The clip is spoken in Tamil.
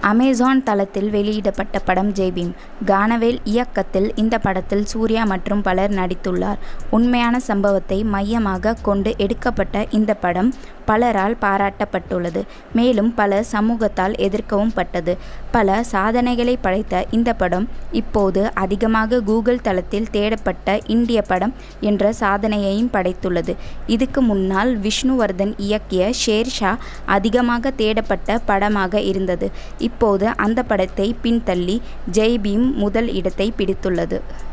அமேசான் தளத்தில் வெளியிடப்பட்ட படம் ஜெய் பீம். கானவேல் இயக்கத்தில் இந்த படத்தில் சூர்யா மற்றும் பலர் நடித்துள்ளார். உண்மையான சம்பவத்தை மையமாக கொண்டு எடுக்கப்பட்ட இந்த படம் பலரால் பாராட்டப்பட்டுள்ளது. மேலும் பலர் சமூகத்தால் எதிர்க்கவும் பட்டது. பல சாதனைகளை படைத்த இந்த படம் இப்போது அதிகமாக கூகுள் தளத்தில் தேடப்பட்ட இந்திய படம் என்ற சாதனையையும் படைத்துள்ளது. இதுக்கு முன்னால் விஷ்ணுவர்தன் இயக்கிய ஷேர்ஷா அதிகமாக தேடப்பட்ட படமாக இருந்தது. இப்போது அந்த படத்தை பின்தள்ளி ஜெய் பீம் முதல் இடத்தை பிடித்துள்ளது.